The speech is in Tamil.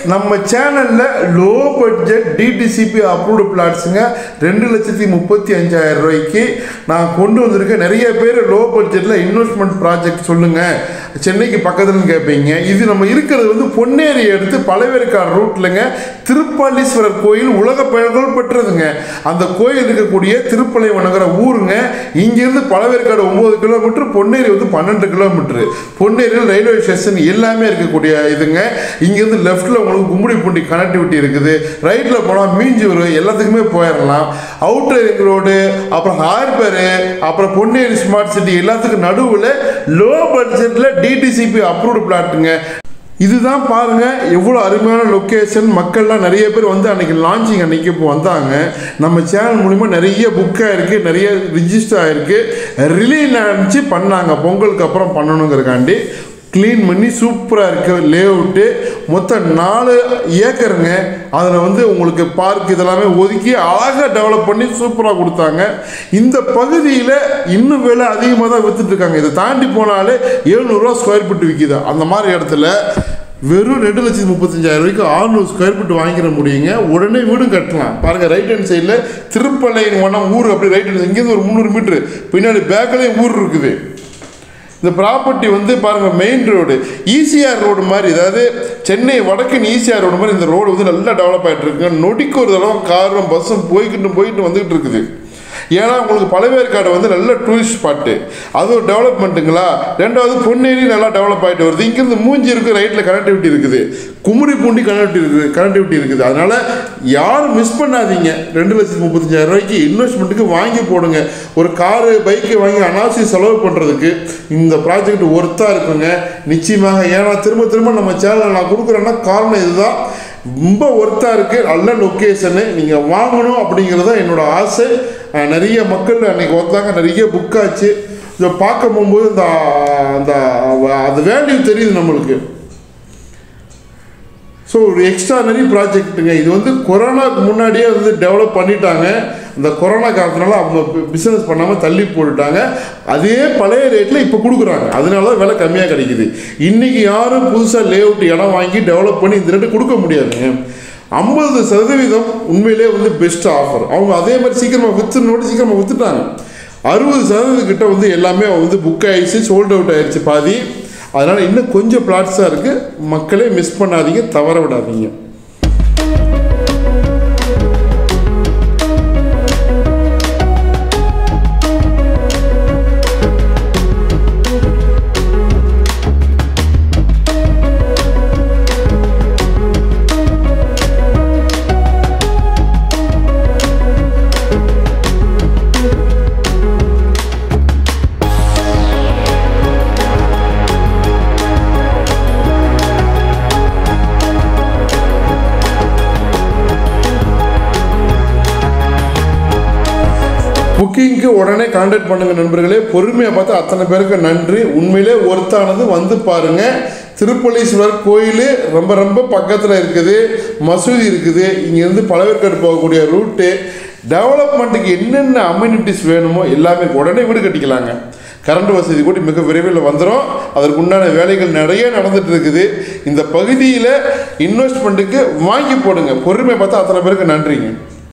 நம்ம சேனலில் லோ பட்ஜெட் டிடிசிபி அப்ரூவ்டு பிளாட்ஸுங்க ரெண்டு லட்சத்தி முப்பத்தி அஞ்சாயிரம் ரூபாய்க்கு நான் கொண்டு வந்திருக்கேன் நிறைய பேர் லோ பட்ஜெட்டில் இன்வெஸ்ட்மெண்ட் ப்ராஜெக்ட் சொல்லுங்கள் சென்னைக்கு பக்கத்துலன்னு கேட்பீங்க இது நம்ம இருக்கிறது வந்து பொன்னேரி எடுத்து பழவேற்காடு ரூட்லங்க திருப்பாலீஸ்வரர் கோயில் உலக புகழ் பெற்றதுங்க அந்த கோயில் இருக்கக்கூடிய திருப்பலை வணங்குற ஊருங்க இங்கேருந்து பழவேற்காடு ஒம்பது கிலோமீட்டர் பொன்னேரி வந்து பன்னெண்டு கிலோமீட்டர் பொன்னேரியில் ரயில்வே ஸ்டேஷன் எல்லாமே இருக்கக்கூடிய இதுங்க இங்கேருந்து லெஃப்ட்டில் உங்களுக்கு கும்மிடிப்பூண்டி கனெக்டிவிட்டி இருக்குது ரைட்டில் போனால் மீஞ்சூர் எல்லாத்துக்குமே போயிடலாம் அவுட்டர் ரிங் ரோடு அப்புறம் ஹார்பரு அப்புறம் பொன்னேரி ஸ்மார்ட் சிட்டி எல்லாத்துக்கும் நடுவில் லோ பட்ஜெட்டில் டிடிசிபி அப்ரூவ்டு பிளாட்டுங்க இதுதான் பாருங்க எவ்வளோ அருமையான லொக்கேஷன் மக்கள்லாம் நிறைய பேர் வந்து அன்னைக்கு லான்ச்சிங் அன்னைக்கு இப்போ வந்தாங்க நம்ம சேனல் மூலிமா நிறைய புக் ஆயிருக்கு நிறைய ரிஜிஸ்டர் ஆயிருக்கு ரிலீ நினச்சி பண்ணாங்க பொங்கலுக்கு அப்புறம் பண்ணணுங்கிறக்காண்டி க்ளீன் பண்ணி சூப்பராக இருக்க லே அவுட்டு மொத்தம் நாலு ஏக்கருங்க அதில் வந்து உங்களுக்கு பார்க் இதெல்லாமே ஒதுக்கி அழகாக டெவலப் பண்ணி சூப்பராக கொடுத்தாங்க இந்த பகுதியில் இன்னும் விலை அதிகமாக தான் வித்துட்டு இருக்காங்க இதை தாண்டி போனாலே எழுநூறுவா ஸ்கொயர் ஃபீட் விற்கிது அந்த மாதிரி இடத்துல வெறும் ரெண்டு லட்சத்தி முப்பத்தஞ்சாயிரம் ரூபாய்க்கு ஆறுநூறு ஸ்கொயர் ஃபீட் வாங்கிட முடியுங்க உடனே வீடும் கட்டலாம் பாருங்கள் ரைட் ஹேண்ட் சைடில் திருப்பலை வண்ணம் ஊர் அப்படி ரைட் ஹேண்ட் இங்கேருந்து ஒரு முந்நூறு மீட்ரு பின்னாடி பேக்கிலையும் ஊர் இருக்குது இந்த ப்ராப்பர்ட்டி வந்து பாருங்கள் மெயின் ரோடு ஈசிஆர் ரோடு மாதிரி அதாவது சென்னை வடக்கு ஈசிஆர் ரோடு மாதிரி இந்த ரோடு வந்து நல்லா டெவலப் ஆகிட்டு இருக்குங்க நொடிக்கு ஒரு தடவை காரும் பஸ்ஸும் போய்கிட்டு போயிட்டு வந்துகிட்டு இருக்குது ஏன்னா உங்களுக்கு பழவேற்காடு வந்து நல்ல டூரிஸ்ட் ஸ்பாட்டு அது ஒரு டெவலப்மெண்ட்டுங்களா ரெண்டாவது பொன்னேரி நல்லா டெவலப் ஆகிட்டு வருது இங்கேருந்து மூஞ்சி இருக்குது ரைட்டில் கனெக்டிவிட்டி இருக்குது குமுறி பூண்டி கனெக்டிவிட்டி இருக்குது கனெக்டிவிட்டி இருக்குது அதனால் யாரும் மிஸ் பண்ணாதீங்க ரெண்டு லட்சத்தி முப்பத்தஞ்சாயிரம் ரூபாய்க்கு இன்வெஸ்ட்மெண்ட்டுக்கு வாங்கி போடுங்க ஒரு காரு பைக்கு வாங்கி அனாவசியம் செலவு பண்ணுறதுக்கு இந்த ப்ராஜெக்ட் ஒர்த்தாக இருக்குங்க நிச்சயமாக ஏன்னா திரும்ப திரும்ப நம்ம சேனலில் நான் கொடுக்குறேன்னா காரணம் இதுதான் ரொம்ப ஒர்த்தாக இருக்குது நல்ல லொக்கேஷனு நீங்கள் வாங்கணும் அப்படிங்கிறது தான் என்னோட ஆசை அஹ் நிறைய மக்கள் அன்றைக்கி வந்தாங்க நிறைய புக் ஆச்சு இதை பார்க்க போகும்போது இந்த அந்த அந்த வேல்யூ தெரியுது நம்மளுக்கு ஸோ ஒரு எக்ஸ்ட்ரானரி ப்ராஜெக்ட்டுங்க இது வந்து கொரோனாக்கு முன்னாடியே வந்து டெவலப் பண்ணிட்டாங்க இந்த கொரோனா காலத்தினால அவங்க பிஸ்னஸ் பண்ணாமல் தள்ளி போட்டுட்டாங்க அதே பழைய ரேட்டில் இப்போ கொடுக்குறாங்க அதனால தான் விலை கம்மியாக கிடைக்குது இன்றைக்கி யாரும் புதுசாக லே அவுட் இடம் வாங்கி டெவலப் பண்ணி இந்த ரேட்டு கொடுக்க முடியாதுங்க ஐம்பது சதவீதம் உண்மையிலே வந்து பெஸ்ட் ஆஃபர் அவங்க அதே மாதிரி சீக்கிரமாக விற்றுனோட சீக்கிரமாக விற்றுட்டாங்க அறுபது சதவீதம் கிட்ட வந்து எல்லாமே வந்து புக் ஆயிடுச்சு சோல்ட் அவுட் ஆயிடுச்சு பாதி அதனால் இன்னும் கொஞ்சம் பிளாட்ஸாக இருக்குது மக்களே மிஸ் பண்ணாதீங்க தவற விடாதீங்க புக்கிங்க்கு உடனே கான்டாக்ட் பண்ணுங்க நண்பர்களே பொறுமையாக பார்த்து அத்தனை பேருக்கு நன்றி உண்மையிலே ஒர்த்தானது வந்து பாருங்க திருப்பலீஸ்வரர் கோயில் ரொம்ப ரொம்ப பக்கத்தில் இருக்குது மசூதி இருக்குது இங்கேருந்து பழவேற்காடு போகக்கூடிய ரூட்டு டெவலப்மெண்ட்டுக்கு என்னென்ன அம்யூனிட்டிஸ் வேணுமோ எல்லாமே உடனே வீடு கட்டிக்கலாங்க கரண்ட் வசதி கூட மிக விரைவில் வந்துடும் அதற்கு உண்டான வேலைகள் நிறைய நடந்துட்டு இருக்குது இந்த பகுதியில் இன்வெஸ்ட்மெண்ட்டுக்கு வாங்கி போடுங்க பொறுமை பார்த்தா அத்தனை பேருக்கு நன்றிங்க